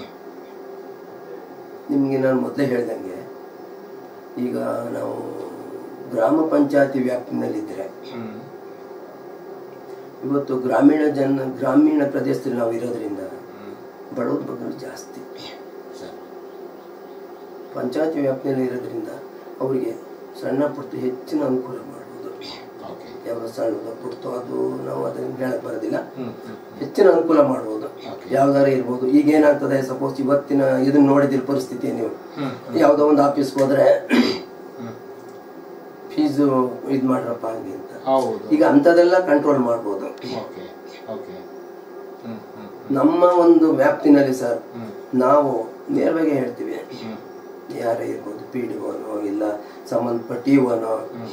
ನಿಮಗೆ ನಾನು ಮೊದಲೇ ಹೇಳ್ದಂಗೆ ಈಗ ನಾವು ಗ್ರಾಮ ಪಂಚಾಯತಿ ವ್ಯಾಪ್ತಿನಲ್ಲಿದ್ದರೆ ಹ್ಮ್ ಇವತ್ತು ಗ್ರಾಮೀಣ ಜನ ಗ್ರಾಮೀಣ ಪ್ರದೇಶದಲ್ಲಿ ನಾವು ಇರೋದ್ರಿಂದ ಹ್ಮ್ ಬಡವ್ರ ಬಗ್ಗೆ ಜಾಸ್ತಿ ಸರಿ ಪಂಚಾಯತಿ ವ್ಯಾಪ್ತಿಯಲ್ಲಿ ಇರೋದ್ರಿಂದ ಅವರಿಗೆ ಸಣ್ಣ ಪುಟ್ಟ ಹೆಚ್ಚಿನ ಅನುಕೂಲ ಮಾಡ್ಬೋದು ಓಕೆ ಯಾವ ಸಣ್ಣದ ಪುಟ್ಟು ಅದು ನಾವು ಅದನ್ನ ಹೇಳಕ್ ಬರೋದಿಲ್ಲ ಹ್ಮ್ ಹ್ಮ್ ಹೆಚ್ಚಿನ ಅನುಕೂಲ ಮಾಡ್ಬೋದು ಯಾವ್ದಾರ ಇರ್ಬೋದು ಈಗ ಏನಾಗ್ತದೆ ಸಪೋಸ್ ಇವತ್ತಿನ ಇದನ್ನ ನೋಡಿದಿರ ಪರಿಸ್ಥಿತಿ ನೀವು ಹ್ಮ್ ಯಾವುದೋ ಒಂದು ಆಫೀಸ್ಗೆ ಹೋದ್ರೆ ಹ್ಮ್ ಫೀಸು ಇದು ಮಾಡ್ರಪ್ಪ ಹಂಗೆ ಅಂತ ಹೌದು ಈಗ ಅಂಥದ್ದೆಲ್ಲ ಕಂಟ್ರೋಲ್ ಮಾಡ್ಬೋದು ಓಕೆ ಓಕೆ ಹ್ಮ್ ಹ್ಮ್ ನಮ್ಮ ಒಂದು ವ್ಯಾಪ್ತಿನಲ್ಲಿ ಸರ್ ಹ್ಮ್ ನಾವು ನೇರವಾಗಿ ಹೇಳ್ತೀವಿ ಹ್ಮ್ ಯಾರೇ ಇರ್ಬೋದು ಪಿ ಡಿ ಓನೋ ಇಲ್ಲ ಸಂಬಂಧಪಟ್ಟ ಟಿ ಓನೋ ಹ್ಮ್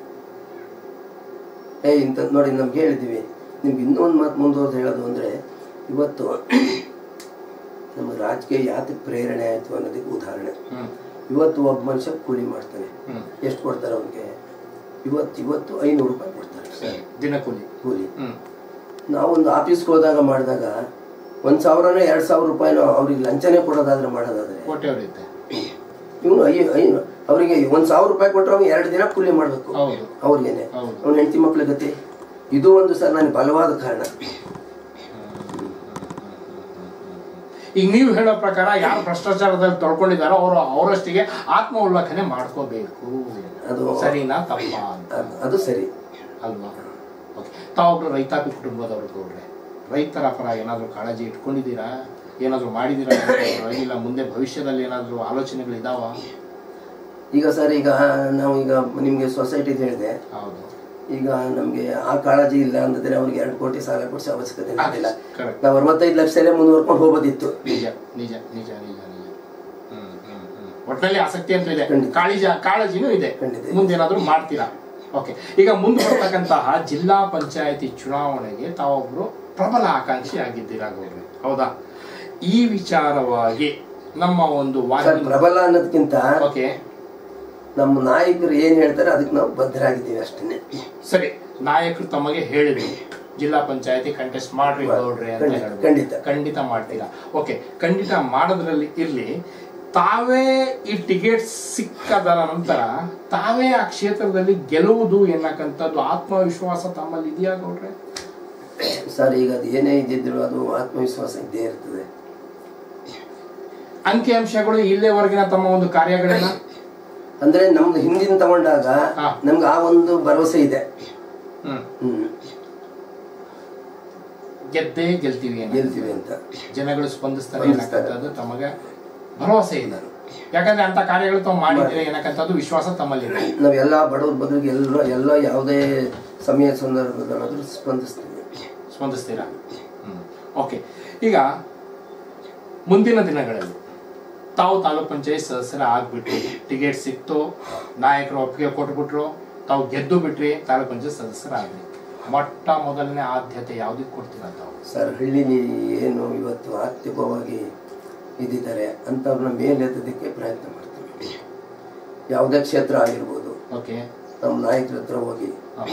ಏ ಇಂಥದ್ದು ನೋಡಿ ನಮ್ಗೆ ಹೇಳಿದ್ದೀವಿ ನಿಮ್ಗೆ ಇನ್ನೊಂದು ಮಾತು ಮುಂದುವರೆದು ಹೇಳೋದು ಅಂದರೆ ಇವತ್ತು ನಮ್ಮ ರಾಜಕೀಯ ಯಾತಕ್ಕೆ ಪ್ರೇರಣೆ ಆಯಿತು ಅನ್ನೋದಕ್ಕೆ ಉದಾಹರಣೆ ಹ್ಮ್ ಇವತ್ತು ಒಬ್ಬ ಮನುಷ್ಯ ಕೂಲಿ ಮಾಡ್ತಾನೆ ಹ್ಮ್ ಎಷ್ಟು ಕೊಡ್ತಾರೆ ಅವನಿಗೆ ಇವತ್ತು ಇವತ್ತು ಐನೂರು ರೂಪಾಯಿ ಕೊಡ್ತಾರೆ ಸರಿ ದಿನಕೂಲಿ ಕೂಲಿ ಹ್ಮ್ ನಾವೊಂದು ಆಫೀಸ್ಗೆ ಹೋದಾಗ ಮಾಡಿದಾಗ ಒಂದು ಸಾವಿರನೋ ಎರಡು ಸಾವಿರ ರೂಪಾಯಿನೋ ಅವ್ರಿಗೆ ಲಂಚನೇ ಕೊಡೋದಾದ್ರೆ ಮಾಡೋದಾದ್ರೆ ಕೋಟೆ ಹೊಡೆಯುತ್ತೆ ಇವನು ಐ ಐನು ಅವರಿಗೆ ಒಂದು ಸಾವಿರ ರೂಪಾಯಿ ಕೊಟ್ಟರೆ ಅವ್ನು ಎರಡು ದಿನ ಕೂಲಿ ಮಾಡಬೇಕು ಹೌದು ಅವ್ರಿಗೇನೆ ಹೌದು ಅವ್ನ ಹೆಂಡತಿ ಮಕ್ಳ ಗತಿ ಇದು ಒಂದು ಸರ್ ನನಗೆ ಬಲವಾದ ಕಾರಣ ಈಗ ನೀವು ಹೇಳೋ ಪ್ರಕಾರ ಯಾರು ಭ್ರಷ್ಟಾಚಾರದಲ್ಲಿ ತೊಳ್ಕೊಂಡಿದಾರೋ ಅವರು ಅವರಷ್ಟಿಗೆ ಆತ್ಮ ಉಲ್ಲಂಘನೆ ಮಾಡ್ಕೋಬೇಕು ಅದು ಸರಿನಾ ತಪ್ಪ ಅಂತ ಅದು- ಅದು ಸರಿ ಅಲ್ವಾ ಓಕೆ ತಾವೊಬ್ರು ರೈತಾಪಿ ಕುಟುಂಬದವ್ರು ಗೌಡ್ರೆ ರೈತರ ಪರ ಏನಾದರೂ ಕಾಳಜಿ ಇಟ್ಕೊಂಡಿದ್ದೀರಾ ಏನಾದರೂ ಮಾಡಿದ್ದೀರಾ ಗೌಡ್ರೆ? ಇಲ್ಲ ಮುಂದೆ ಭವಿಷ್ಯದಲ್ಲಿ ಏನಾದರೂ ಆಲೋಚನೆಗಳಿದಾವ ಈಗ ಸರ್ ಈಗ ನಾವು ಈಗ ನಿಮಗೆ ಸೊಸೈಟಿದು ಹೇಳಿದೆ ಹೌದು ಈಗ ನಮಗೆ ಆ ಕಾಳಜಿ ಇಲ್ಲ ಅಂದಿದ್ರೆ ಅವ್ರಿಗೆ ಎರಡು ಕೋಟಿ ಸಾಲ ಕೊಡಿಸೋ ಅವಶ್ಯಕತೆ ಇಲ್ಲ ಕರೆಕ್ಟ್ ನಾವು ಅರವತ್ತೈದು ಲಕ್ಷದಲ್ಲೇ ಮುಂದುವರ್ಕೊಂಡು ಹೋಗೋದಿತ್ತು ನಿಜ ನಿಜ ನಿಜ ನಿಜ ನಿಜ ಹ್ಮ್ ಹ್ಮ್ ಹ್ಮ್ ಒಟ್ಟಿನಲ್ಲಿ ಆಸಕ್ತಿ ಅಂತ ಇದೆ ಖಂಡಿತ. ಕಾಳಜಿ ಕಾಳಜಿನೂ ಇದೆ ಖಂಡಿತ ಇದೆ. ಮುಂದೇನಾದ್ರೂ ಮಾಡ್ತೀರಾ ಓಕೆ ಈಗ ಮುಂದೆ ಬರ್ತಕ್ಕಂತಹ ಜಿಲ್ಲಾ ಪಂಚಾಯತಿ ಚುನಾವಣೆಗೆ ತಾವೊಬ್ರು ಪ್ರಬಲ ಆಕಾಂಕ್ಷಿ ಆಗಿದ್ದೀರಾ ಗೌಡ್ರೆ ಹೌದಾ ಈ ವಿಚಾರವಾಗಿ ನಮ್ಮ ಒಂದು ಸರ್ ವಾಹಿನಿ ಪ್ರಬಲ ಅನ್ನೋದಕ್ಕಿಂತ ಓಕೆ ನಮ್ಮ ನಾಯಕರು ಏನ್ ಹೇಳ್ತಾರೆ ಅದಕ್ಕೆ ನಾವು ಬದ್ಧರಾಗಿದ್ದೀವಿ ಅಷ್ಟೇ ಸರಿ ನಾಯಕರು ತಮಗೆ ಹೇಳಿದ್ರು ಜಿಲ್ಲಾ ಪಂಚಾಯತಿ ಕಂಟೆಸ್ಟ್ ಮಾಡ್ರಿ ಗೌಡ್ರೆ ಅಂತ ಖಂಡಿತ, ಹೇಳಿದ್ರು ಖಂಡಿತ. ಖಂಡಿತ ಮಾಡ್ತೀರಾ ಓಕೆ ಖಂಡಿತ ಮಾಡೋದ್ರಲ್ಲಿ ಇರ್ಲಿ ತಾವೇ ಈ ಟಿಕೆಟ್ ಸಿಕ್ಕದ ನಂತರ ತಾವೇ ಆ ಕ್ಷೇತ್ರದಲ್ಲಿ ಗೆಲ್ಲುವುದು ಎನ್ನಕ್ಕಂಥದ್ದು ಆತ್ಮವಿಶ್ವಾಸ ತಮ್ಮಲ್ಲಿ ಇದೆಯಾ ಗೌಡ್ರೆ ಸರ್ ಈಗ ಅದು ಏನೇ ಇದ್ದಿದ್ರು ಅದು ಆತ್ಮವಿಶ್ವಾಸ ಇದ್ದೇ ಇರ್ತದೆ ಅಂಕಿಅಂಶಗಳು ಇಲ್ಲೇವರೆಗಿನ ತಮ್ಮ ಒಂದು ಕಾರ್ಯಗಳನ್ನ ಅಂದ್ರೆ ನಮ್ದು ಹಿಂದಿನ ತಗೊಂಡಾಗ ಹಾ. ನಮ್ಗೆ ಆ ಒಂದು ಭರವಸೆ ಇದೆ ಹ್ಮ್ ಹ್ಮ್ ಗೆದ್ದೇ ಗೆಲ್ತೀವಿ ಅನ್ನೋ ಗೆಲ್ತೀವಿ ಅಂತ ಜನಗಳು ಸ್ಪಂದಿಸ್ತಾರೆ ಸ್ಪಂದಿಸ್ತಾರೆ. ಅನ್ನಕ್ಕಂಥದ್ದು ತಮಗೆ ಭರವಸೆ ಇದೆ ಯಾಕಂದ್ರೆ ಅಂತ ಕಾರ್ಯಗಳು ತಾವು ಮಾಡಿದ್ರೆ ಏನಕ್ಕಂಥದ್ದು ವಿಶ್ವಾಸ ತಮ್ಮಲ್ಲಿದೆ ನಾವೆಲ್ಲ ಬಡವ್ರ ಬದುಕಿಗೆ ಎಲ್ಲರೂ ಎಲ್ಲ ಯಾವುದೇ ಸಮಯ ಸಂದರ್ಭದಲ್ಲಾದ್ರೂ ಸ್ಪಂದಿಸ್ತೀವಿ ಸ್ಪಂದಿಸ್ತೀರಾ ಓಕೆ ಈಗ ಮುಂದಿನ ದಿನಗಳಲ್ಲಿ ತಾವು ತಾಲೂಕ್ ಪಂಚಾಯತ್ ಸದಸ್ಯರ ಆಗ್ಬಿಟ್ರಿ ಟಿಕೆಟ್ ಸಿಕ್ತು ನಾಯಕರು ಒಪ್ಪಿಗೆ ಕೊಟ್ಬಿಟ್ರು ತಾವು ಗೆದ್ದು ಬಿಟ್ರಿ ತಾಲೂಕ್ ಪಂಚಾಯತ್ ಸದಸ್ಯರಾಗ್ರಿ ಮೊಟ್ಟ ಮೊದಲನೇ ಆದ್ಯತೆ ಯಾವ್ದಕ್ಕೆ ಕೊಡ್ತೀರಾ ತಾವು ಸರ್ ಹಳ್ಳಿಲಿ ಏನು ಇವತ್ತು ಆರ್ಥಿಕವಾಗಿ ಇದ್ದಿದ್ದಾರೆ ಅಂಥವ್ರನ್ನ ಮೇಲೆತ್ತೋದಕ್ಕೆ ಪ್ರಯತ್ನ ಮಾಡ್ತೀವಿ ಯಾವುದೇ ಕ್ಷೇತ್ರ ಆಗಿರ್ಬೋದು ಓಕೆ ನಮ್ಮ ನಾಯಕರ ಹತ್ರ ಹೋಗಿ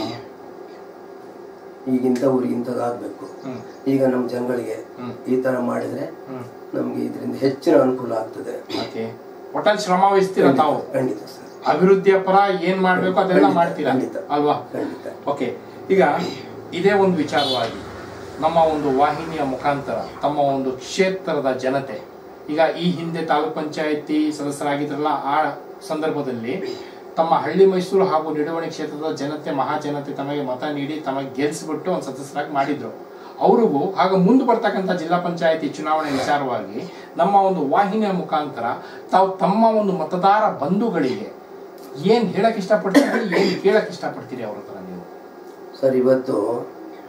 ಈಗಿಂತ ಊರಿಗೆ ಇಂಥದ್ದು ಆಗಬೇಕು ಹ್ಮ್ ಈಗ ನಮ್ಮ ಜನಗಳಿಗೆ ಹ್ಮ್. ಈ ಥರ ಮಾಡಿದ್ರೆ ಹ್ಮ್ ನಮಗೆ ಇದರಿಂದ ಹೆಚ್ಚಿನ ಅನುಕೂಲ ಆಗ್ತದೆ ಓಕೆ ಒಟ್ಟಲ್ಲಿ ಶ್ರಮ ವಹಿಸ್ತೀರಾ ತಾವು ಖಂಡಿತ ಸರ್ ಅಭಿವೃದ್ಧಿಯ ಪರ ಏನ್ ಮಾಡ್ಬೇಕು ಅದೆಲ್ಲ ಖಂಡಿತ, ಮಾಡ್ತೀರಾ ಖಂಡಿತ. ಅಲ್ವಾ ಖಂಡಿತ ಓಕೆ ಈಗ ಇದೇ ಒಂದು ವಿಚಾರವಾಗಿ ನಮ್ಮ ಒಂದು ವಾಹಿನಿಯ ಮುಖಾಂತರ ತಮ್ಮ ಒಂದು ಕ್ಷೇತ್ರದ ಜನತೆ ಈಗ ಈ ಹಿಂದೆ ತಾಲೂಕ್ ಪಂಚಾಯತಿ ಸದಸ್ಯರಾಗಿದ್ರಲ್ಲ ಆ ಸಂದರ್ಭದಲ್ಲಿ ತಮ್ಮ ಹಳ್ಳಿ ಮೈಸೂರು ಹಾಗೂ ನಿಡವಣಿ ಕ್ಷೇತ್ರದ ಜನತೆ ಮಹಾಜನತೆ ತಮಗೆ ಮತ ನೀಡಿ ತಮಗೆ ಗೆಲ್ಲಿಸ್ಬಿಟ್ಟು ಒಂದು ಸದಸ್ಯರಾಗಿ ಮಾಡಿದ್ರು ಅವ್ರಿಗೂ ಹಾಗೂ ಮುಂದೆ ಬರ್ತಕ್ಕಂಥ ಜಿಲ್ಲಾ ಪಂಚಾಯತಿ ಚುನಾವಣೆ ವಿಚಾರವಾಗಿ ನಮ್ಮ ಒಂದು ವಾಹಿನಿಯ ಮುಖಾಂತರ ತಾವು ತಮ್ಮ ಒಂದು ಮತದಾರ ಬಂಧುಗಳಿಗೆ ಏನ್ ಹೇಳಕ್ ಇಷ್ಟಪಡ್ತೀರಿ ಏನ್ ಕೇಳಕ್ ಇಷ್ಟಪಡ್ತೀರಿ ಅವ್ರ ಹತ್ರ ನೀವು ಸರ್ ಇವತ್ತು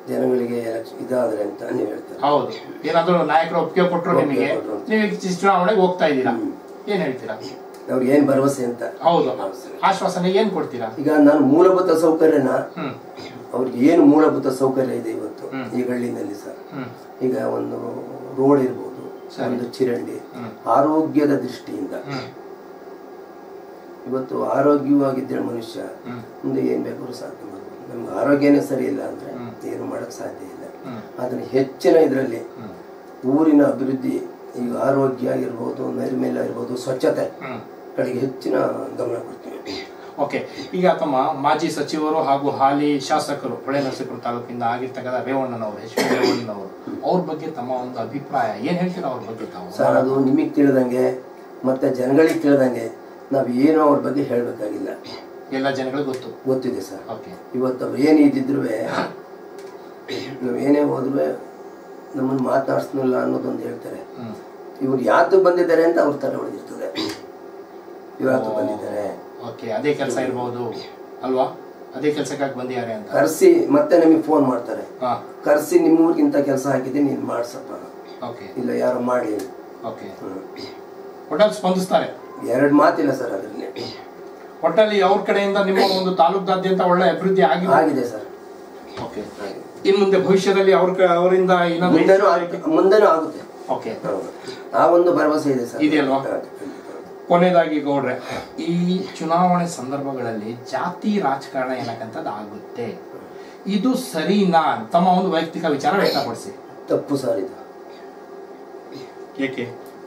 ಜನಗಳಿಗೆ ಎಲೆಕ್ಷನ್ ಇದಾದ್ರೆ ಅಂತ ನೀವು ಹೇಳ್ತಾರೆ ಹೌದು ಏನಾದ್ರು ನಾಯಕರು ಒಪ್ಪಿಗೆ ಕೊಟ್ಟರು ಒಪ್ಪಿಗೆ ನಿಮಗೆ ಕೊಟ್ರು. ನೀವು ಈಗ ಚುನಾವಣೆಗೆ ಹೋಗ್ತಾ ಇದ್ದೀರಾ ಏನ್ ಹೇಳ್ತೀರಾ ಅವ್ರಿಗೆ ಏನ್ ಭರವಸೆ ಅಂತ ಹೌದು ಆಶ್ವಾಸನೆ ಏನ್ ಕೊಡ್ತೀರಾ ಈಗ ನಾನು ಮೂಲಭೂತ ಸೌಕರ್ಯನ ಹ್ಮ್ ಅವ್ರಿಗೆ ಏನು ಮೂಲಭೂತ ಸೌಕರ್ಯ ಇದೆ ಇವತ್ತು ಈ ಹಳ್ಳಿನಲ್ಲಿ ಸರ್ ಹ್ಮ್ ಈಗ ಒಂದು ರೋಡ್ ಇರ್ಬೋದು ಒಂದು ಚಿರಂಡಿ ಆರೋಗ್ಯದ ದೃಷ್ಟಿಯಿಂದ ಹ್ಮ್ ಇವತ್ತು ಆರೋಗ್ಯವಾಗಿದ್ದರೆ ಮನುಷ್ಯ ಹ್ಮ್. ಮುಂದೆ ಏನ್ ಬೇಕಾದ್ರೂ ಸಾಧ್ಯ ಮಾಡ್ಬೋದು ನಮ್ಗೆ ಆರೋಗ್ಯನೇ ಸರಿ ಇಲ್ಲ ಅಂದ್ರೆ ಏನು ಮಾಡಕ್ ಸಾಧ್ಯ ಇಲ್ಲ ಹ್ಮ್. ಅದನ್ನ ಹೆಚ್ಚಿನ ಇದರಲ್ಲಿ ಹ್ಮ್. ಊರಿನ ಅಭಿವೃದ್ಧಿ ಈಗ ಆರೋಗ್ಯ ಇರ್ಬೋದು ನೈರ್ಮಲ್ಯ ಇರ್ಬೋದು ಸ್ವಚ್ಛತೆ ಹ್ಮ್ ಕಡೆಗೆ ಹೆಚ್ಚಿನ ಗಮನ ಕೊಡ್ತೀವಿ ಓಕೆ ಈಗ ತಮ್ಮ ಮಾಜಿ ಸಚಿವರು ಹಾಗೂ ಹಾಲಿ ಶಾಸಕರು ಹೊಳೆ ನರಸೀಪುರ ತಾಲೂಕಿಂದ ಆಗಿರ್ತಕ್ಕಂಥ ರೇವಣ್ಣನವರು ಎಚ್ ಡಿ ರೇವಣ್ಣನವರು ಅವ್ರ ಬಗ್ಗೆ ತಮ್ಮ ಒಂದು ಅಭಿಪ್ರಾಯ ಏನ್ ಹೇಳ್ತೀರಾ ಅವ್ರ ಬಗ್ಗೆ ತಾವು ಸರ್ ಅದು ನಿಮಗೆ ತಿಳಿದಂಗೆ ಮತ್ತೆ ಜನಗಳಿಗೆ ತಿಳಿದಂಗೆ ನಾವು ಏನೋ ಅವ್ರ ಬಗ್ಗೆ ಹೇಳಬೇಕಾಗಿಲ್ಲ ಎಲ್ಲ ಜನಗಳಿಗೆ ಗೊತ್ತು ಗೊತ್ತಿದೆ ಸರ್ ಓಕೆ ಇವತ್ತು ಅವ್ರು ಏನೇ ಇದ್ದಿದ್ರು ನಾವು ಏನೇ ಹೋದ್ರು ನಮ್ಮನ್ನು ಮಾತನಾಡಿಸ್ನಿಲ್ಲ ಅನ್ನೋದೊಂದು ಹೇಳ್ತಾರೆ ಹ್ಮ್ ಇವ್ರು ಯಾತಕ್ಕೆ ಬಂದಿದ್ದಾರೆ ಅಂತ ಅವ್ರ ತಲೆ ಹೊಡೆದಿರ್ತದೆ ಇವ್ರು ಯಾತಕ್ಕೆ ಬಂದಿದ್ದಾರೆ ಓಕೆ ಅದೇ ಕೆಲಸ ಇರ್ಬೋದು ಅಲ್ವಾ ಅದೇ ಕೆಲಸಕ್ಕಾಗಿ ಬಂದಿದ್ದಾರೆ ಅಂತ ಕರೆಸಿ ಮತ್ತೆ ನಮಗೆ ಫೋನ್ ಮಾಡ್ತಾರೆ ಹಾ ಕರೆಸಿ ನಿಮ್ಮ ಊರಿಗಿಂತ ಕೆಲಸ ಹಾಕಿದ್ದೀನಿ ನೀನು ಮಾಡ್ಸಪ್ಪ ಓಕೆ ಇಲ್ಲ ಯಾರು ಮಾಡಿ ಓಕೆ ಒಟ್ಟಲ್ಲಿ ಸ್ಪಂದಿಸ್ತಾರೆ ಎರಡು ಮಾತಿಲ್ಲ ಸರ್ ಅದರಲ್ಲಿ ಒಟ್ಟಲ್ಲಿ ಅವ್ರ ಕಡೆಯಿಂದ ನಿಮ್ಮ ಒಂದು ತಾಲೂಕಾದ್ಯಂತ ಒಳ್ಳೆ ಅಭಿವೃದ್ಧಿ ಆಗಿದೆ ಆಗಿದೆ ಸರ್ ಓಕೆ ಇನ್ ಮುಂದೆ ಭವಿಷ್ಯದಲ್ಲಿ ಅವ್ರ ಕ- ಅವರಿಂದ ಇನ್ನೊಂದು ಮುಂದೆನೂ ಆಗುತ್ತೆ ಮುಂದೆನೂ ಆಗುತ್ತೆ ಓಕೆ ಹೌದು. ಆ ಒಂದು ಭರವಸೆ ಇದೆ ಸರ್ ಇದೆಯಲ್ವಾ? ಹೌದು. ಕೊನೆಯದಾಗಿ ಗೌಡ್ರೆ ಈ ಚುನಾವಣೆ ಸಂದರ್ಭಗಳಲ್ಲಿ ಜಾತಿ ರಾಜಕಾರಣ ಏನಕ್ಕಂಥದ್ದು ಆಗುತ್ತೆ ಇದು ಸರಿನಾ ತಮ್ಮ ಒಂದು ವೈಯಕ್ತಿಕ ವಿಚಾರ ವ್ಯಕ್ತಪಡಿಸಿ ತಪ್ಪು ಸರ್ ಇದು ಏಕೆ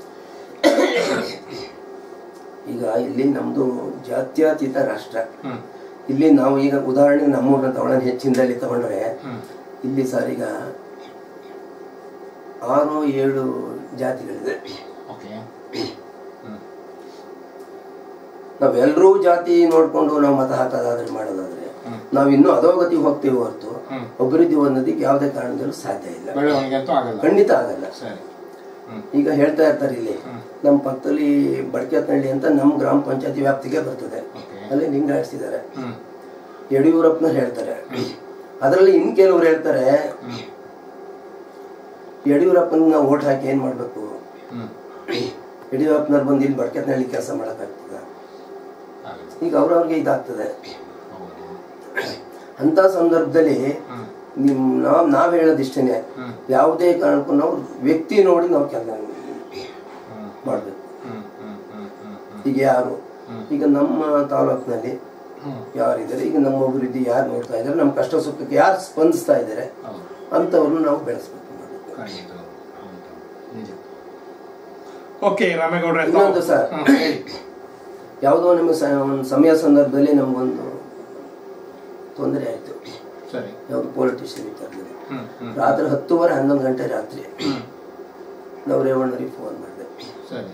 ಈಗ ಇಲ್ಲಿ ನಮ್ದು ಜಾತ್ಯತೀತ ರಾಷ್ಟ್ರ ಹ್ಮ್ ಇಲ್ಲಿ ನಾವು ಈಗ ಉದಾಹರಣೆ ನಮ್ಮೂರನ್ನ ತಗೊಳ್ಳೋಣ ಹೆಚ್ಚಿನದಲ್ಲಿ ತಗೊಂಡ್ರೆ ಹ್ಮ್ ಇಲ್ಲಿ ಸರ್ ಈಗ ಆರು ಏಳು ಜಾತಿಗಳಿದೆ ಓಕೆ ಹ್ಮ್ ನಾವೆಲ್ಲರೂ ಜಾತಿ ನೋಡ್ಕೊಂಡು ನಾವು ಮತ ಹಾಕೋದಾದ್ರೆ ಮಾಡೋದಾದ್ರೆ ಹ್ಮ್. ನಾವು ಇನ್ನೂ ಅಧೋಗತಿಗೆ ಹೋಗ್ತೀವಿ ಹೊರತು ಹ್ಮ್. ಅಭಿವೃದ್ಧಿ ಹೊಂದೋದಕ್ಕೆ ಯಾವುದೇ ಕಾರಣದಲ್ಲೂ ಸಾಧ್ಯ ಇಲ್ಲ ಬೆಳವಣಿಗೆ ಅಂತೂ ಆಗಲ್ಲ ಖಂಡಿತ ಆಗಲ್ಲ ಸರಿ ಹ್ಮ್ ಈಗ ಹೇಳ್ತಾ ಇರ್ತಾರೆ ಇಲ್ಲಿ ಹ್ಮ್. ನಮ್ಮ ಪಕ್ಕದಲ್ಲಿ ಬಡಕೆತನಹಳ್ಳಿ ಅಂತ ನಮ್ಮ ಗ್ರಾಮ ಪಂಚಾಯತಿ ವ್ಯಾಪ್ತಿಗೆ ಬರ್ತದೆ ಓಕೆ ಅಲ್ಲಿ ಲಿಂಗಾಯಿಸಿದ್ದಾರೆ ಹ್ಮ್ ಯಡಿಯೂರಪ್ಪನವ್ರು ಹೇಳ್ತಾರೆ ಅದರಲ್ಲಿ ಇನ್ ಕೆಲವ್ರು ಹೇಳ್ತಾರೆ ಹ್ಮ್ ಯಡಿಯೂರಪ್ಪನ ನಾವು ಓಟ್ ಹಾಕಿ ಏನ್ ಮಾಡ್ಬೇಕು ಹ್ಮ್ ಯಡಿಯೂರಪ್ಪನವ್ರು ಬಂದು ಇಲ್ಲಿ ಬಡಕೆತನಹಳ್ಳಿ ಕೆಲಸ ಮಾಡಕ್ಕಾಗ್ತದ ಆಗಲ್ಲ. ಈಗ ಅವ್ರವ್ರಿಗೆ ಇದಾಗ್ತದೆ ಹೌದು ಅಂತ ಸಂದರ್ಭದಲ್ಲಿ ಹ್ಮ್ ನಿಮ್ ನಾವ್ ನಾವ್ ಹೇಳೋದಿಷ್ಟೇನೆ ಹ್ಮ್ ಯಾವುದೇ ಕಾರಣಕ್ಕೂ ನಾವು ವ್ಯಕ್ತಿ ನೋಡಿ ನಾವು ಕೆಲಸ ಹ್ಮ್ ಮಾಡ್ಬೇಕು ಹ್ಮ್ ಹ್ಮ್ ಹ್ಮ್ ಹ್ಮ್ ಹ್ಮ್ ಈಗ ಯಾರು ಹ್ಮ್. ಈಗ ನಮ್ಮ ತಾಲೂಕಿನಲ್ಲಿ ಹ್ಮ್ ಯಾರಿದ್ದಾರೆ ಈಗ ನಮ್ಮ ಅಭಿವೃದ್ಧಿ ಯಾರು ನೋಡ್ತಾ ಇದ್ದಾರೆ ನಮ್ಮ ಕಷ್ಟ ಸುಖಕ್ಕೆ ಯಾರು ಸ್ಪಂದಿಸ್ತಾ ಇದ್ದಾರೆ ಹೌದು ಅಂಥವ್ರನ್ನ ನಾವು ಬೆಳೆಸ್ಬೇಕು ಮಾಡ್ಬೇಕು. ಖಂಡಿತ ಹೌದು. ನಿಜ ಓಕೆ ರಾಮೇಗೌಡ್ರೆ ತಾವು- ಇನ್ನೊಂದು ಸರ್. ಹ್ಮ್, ಹೇಳಿ ಯಾವುದೋ ನಮಗೆ ಸ- ಒಂದು ಸಮಯ ಸಂದರ್ಭದಲ್ಲಿ ನಮಗೊಂದು ತೊಂದರೆ ಆಯಿತು ಸರಿ ಯಾವುದು ಪೊಲಿಟಿಷಿಯನ್ ವಿಚಾರದಲ್ಲಿ ಹ್ಮ್ ಹ್ಮ್ ರಾತ್ರಿ ಹತ್ತುವರೆ ಹನ್ನೊಂದು ಗಂಟೆ ರಾತ್ರಿ ಹ್ಮ್ ನಾವು ರೇವಣ್ಣರಿಗೆ ಫೋನ್ ಮಾಡಿದೆ ಸರಿ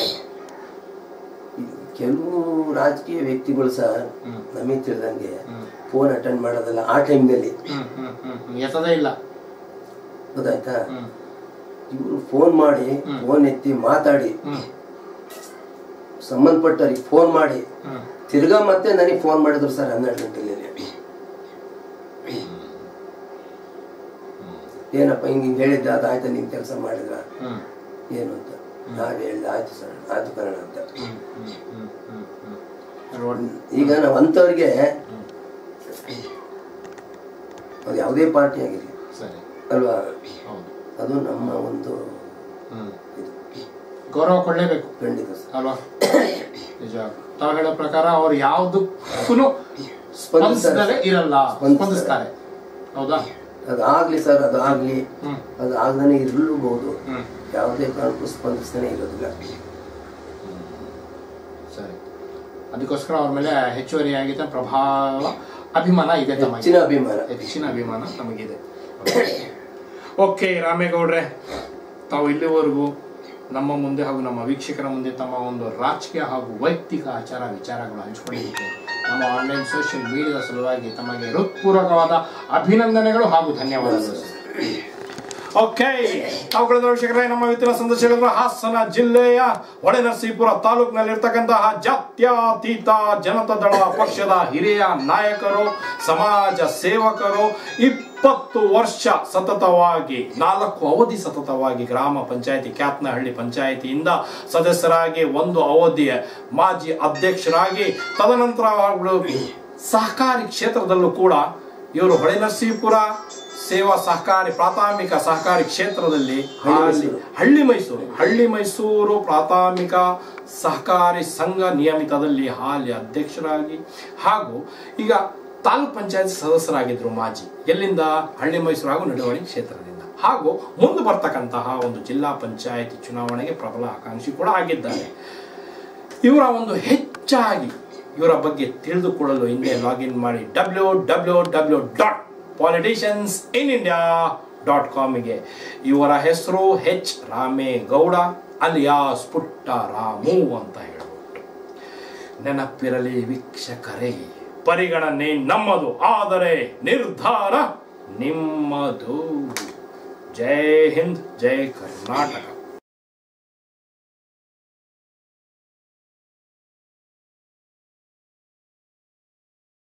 ಕೆಲವು ರಾಜಕೀಯ ವ್ಯಕ್ತಿಗಳು ಸಹ ಹ್ಮ್. ನಮಗೆ ತಿಳಿದಂಗೆ ಹ್ಮ್ ಫೋನ್ ಅಟೆಂಡ್ ಮಾಡೋದಲ್ಲ ಆ ಟೈಮ್ನಲ್ಲಿ ಹ್ಮ್ ಹ್ಮ್ ಹ್ಮ್ ಹ್ಮ್ ಎತ್ತದೇ ಇಲ್ಲ ಗೊತ್ತಾಯ್ತಾ ಹ್ಮ್ ಇವರು ಫೋನ್ ಮಾಡಿ ಫೋನ್ ಎತ್ತಿ ಮಾತಾಡಿ ಹ್ಮ್ ಸಂಬಂಧಪಟ್ಟವ್ರಿಗೆ ಫೋನ್ ಮಾಡಿ ಹ್ಮ್ ತಿರ್ಗಾ ಮತ್ತೆ ನನಗೆ ಫೋನ್ ಮಾಡಿದ್ರು ಸರ್ ಹನ್ನೆರಡು ಗಂಟೆಯಲ್ಲಿ ಏನಪ್ಪ ಹಿಂಗೆ ಹಿಂಗೆ ಹೇಳಿದ್ದೆ ಅದಾಯ್ತಾ ನೀನು ಕೆಲಸ ಮಾಡಿದ್ರ ಹ್ಮ್ ಏನು ಅಂತ ನಾನು ಹೇಳ್ದೆ ಆಯ್ತು ಸರ್ ಆಯ್ತು ಕನ್ನಡ ಅಂತ ಹ್ಮ್ ಹ್ಮ್ ಹ್ಮ್ ಹ್ಮ್ ಹ್ಮ್ ನೋಡಿ. ಈಗ ನಾವು ಅಂಥವ್ರಿಗೆ ಅದು ಯಾವುದೇ ಪಾರ್ಟಿ ಆಗಿರಲಿ ಸರಿ ಅಲ್ವಾ ಹೌದು ಅದು ನಮ್ಮ ಒಂದು ಹ್ಮ್ ಗೌರವ ಕೊಡ್ಲೇಬೇಕು ಖಂಡಿತ ಸರ್ ಅಲ್ವಾ ನಿಜ ತಾವು ಹೇಳೋ ಪ್ರಕಾರ ಅವ್ರು ಯಾವ್ದಕ್ಕೂ ಸ್ಪಂದಿಸದಲ್ಲೇ ಇರಲ್ಲ ಸ್ಪಂದಿಸ್ತಾರೆ ಹೌದಾ ಅದು ಆಗ್ಲಿ ಸರ್ ಅದು ಆಗ್ಲಿ ಹ್ಮ್ ಅದು ಆಗದೇ ಇರಲೂಬಹುದು ಹ್ಮ್ ಯಾವುದೇ ಕಾರಣಕ್ಕೂ ಸ್ಪಂದಿಸ್ತಾನೆ ಇರೋದಿಲ್ಲ ಸರಿ ಅದಕ್ಕೋಸ್ಕರ ಅವ್ರ ಮೇಲೆ ಹೆಚ್ಚುವರಿಯಾಗಿದ್ದ ಪ್ರಭಾವ ಅಭಿಮಾನ ಇದೆ ತಮಗೆ ಹೆಚ್ಚಿನ ಅಭಿಮಾನ ಹೆಚ್ಚಿನ ಅಭಿಮಾನ ನಮಗಿದೆ ಓಕೆ ರಾಮೇಗೌಡ್ರೆ ತಾವು ಇಲ್ಲಿವರೆಗೂ ನಮ್ಮ ಮುಂದೆ ಹಾಗೂ ನಮ್ಮ ವೀಕ್ಷಕರ ಮುಂದೆ ತಮ್ಮ ಒಂದು ರಾಜಕೀಯ ಹಾಗೂ ವೈಯಕ್ತಿಕ ಆಚಾರ ವಿಚಾರಗಳು ಹಂಚಿಕೊಂಡಿದ್ದಕ್ಕೆ ನಮ್ಮ ಆನ್ಲೈನ್ ಸೋಷಿಯಲ್ ಮೀಡಿಯಾದ ಸಲುವಾಗಿ ತಮಗೆ ಹೃತ್ಪೂರ್ವಕವಾದ ಅಭಿನಂದನೆಗಳು ಹಾಗೂ ಧನ್ಯವಾದಗಳು ಓಕೆ ಅವುಗಳ ವೀಕ್ಷಕರೇ ನಮ್ಮ ಇವತ್ತಿನ ಸಂದರ್ಶಕರು ಹಾಸನ ಜಿಲ್ಲೆಯ ಹೊಳೆನರಸೀಪುರ ತಾಲೂಕಿನಲ್ಲಿರ್ತಕ್ಕಂತಹ ಜಾತ್ಯತೀತ ಜನತಾದಳ ಪಕ್ಷದ ಹಿರಿಯ ನಾಯಕರು ಸಮಾಜ ಸೇವಕರು ಇಪ್ಪತ್ತು ವರ್ಷ ಸತತವಾಗಿ ನಾಲ್ಕು ಅವಧಿ ಸತತವಾಗಿ ಗ್ರಾಮ ಪಂಚಾಯತಿ ಕ್ಯಾತ್ನಹಳ್ಳಿ ಪಂಚಾಯತಿಯಿಂದ ಸದಸ್ಯರಾಗಿ ಒಂದು ಅವಧಿಯ ಮಾಜಿ ಅಧ್ಯಕ್ಷರಾಗಿ ತದನಂತರ ಅವರು ಸಹಕಾರಿ ಕ್ಷೇತ್ರದಲ್ಲೂ ಕೂಡ ಇವರು ಹೊಳೆನರಸೀಪುರ ಸೇವಾ ಸಹಕಾರಿ ಪ್ರಾಥಮಿಕ ಸಹಕಾರಿ ಕ್ಷೇತ್ರದಲ್ಲಿ ಹಾಲಿ- ಹಳ್ಳಿ ಮೈಸೂರು ಹಳ್ಳಿ ಮೈಸೂರು ಪ್ರಾಥಮಿಕ ಸಹಕಾರಿ ಸಂಘ ನಿಯಮಿತದಲ್ಲಿ ಹಾಲಿ ಅಧ್ಯಕ್ಷರಾಗಿ ಹಾಗೂ ಈಗ ತಾಲೂಕ್ ಪಂಚಾಯತ್ ಸದಸ್ಯರಾಗಿದ್ರು ಮಾಜಿ ಎಲ್ಲಿಂದ ಹಳ್ಳಿ ಮೈಸೂರು ಹಾಗೂ ನಡುವಳಿ ಕ್ಷೇತ್ರದಿಂದ ಹಾಗೂ ಮುಂದೆ ಬರ್ತಕ್ಕಂತಹ ಒಂದು ಜಿಲ್ಲಾ ಪಂಚಾಯತಿ ಚುನಾವಣೆಗೆ ಪ್ರಬಲ ಆಕಾಂಕ್ಷಿ ಕೂಡ ಆಗಿದ್ದಾರೆ ಇವರ ಒಂದು ಹೆಚ್ಚಾಗಿ ಇವರ ಬಗ್ಗೆ ತಿಳಿದುಕೊಳ್ಳಲು ಹಿಂದೆ ಲಾಗಿನ್ ಮಾಡಿ W W W dot politicians in India dot ಕಾಮಿಗೆ ಇವರ ಹೆಸರು ಹೆಚ್ ರಾಮೇಗೌಡ ಅಲಿಯಾಸ್ ಪುಟ್ಟ ರಾಮು ಅಂತ ಹೇಳ್ಬಿಟ್ಟು ನೆನಪಿರಲಿ ವೀಕ್ಷಕರೇ ಪರಿಗಣನೆ ನಮ್ಮದು ಆದರೆ ನಿರ್ಧಾರ ನಿಮ್ಮದು ಜೈ ಹಿಂದ್ ಜೈ ಕರ್ನಾಟಕ